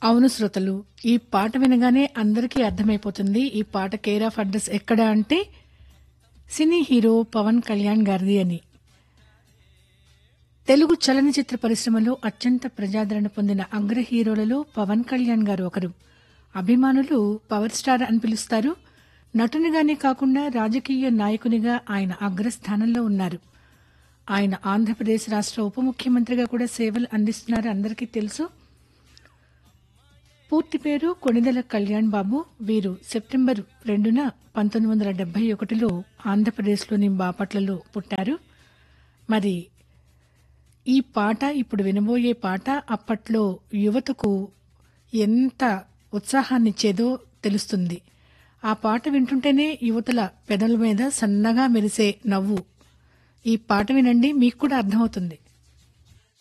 అవును శ్రోతలు ఈ పాట వినగానే అందరికీ అర్థమైపోతుంది ఈ పాట కేర్ ఆఫ్ అడ్రస్ ఎక్కడ అంటే సినీ హీరో పవన్ కళ్యాణ్ గారిది అని తెలుగు చలనచిత్ర పరిశ్రమలో అత్యంత ప్రజాదరణ పొందిన అగ్ర హీరోలలో పవన్ కళ్యాణ్ గారు ఒకరు అభిమానులు పవర్ స్టార్ అని పిలుస్తారు నటునిగానే కాకుండా రాజకీయ నాయకునిగా ఆయన అగ్రస్థానంలో ఉన్నారు ఆయన ఆంధ్రప్రదేశ్ రాష్ట్ర ఉప ముఖ్యమంత్రిగా కూడా సేవలు అందిస్తున్నారు అందరికీ తెలుసు పూర్తి పేరు కొణిదెల కళ్యాణ్ బాబు వీరు సెప్టెంబర్ రెండున పంతొమ్మిది వందల డెబ్బై ఒకటిలో ఆంధ్రప్రదేశ్లోని బాపట్లలో పుట్టారు మరి ఈ పాట ఇప్పుడు వినబోయే పాట అప్పట్లో యువతకు ఎంత ఉత్సాహాన్నిచ్చేదో తెలుస్తుంది ఆ పాట వింటుంటేనే యువతల పెదల మీద సన్నగా మెరిసే నవ్వు ఈ పాట వినండి మీకు కూడా అర్థమవుతుంది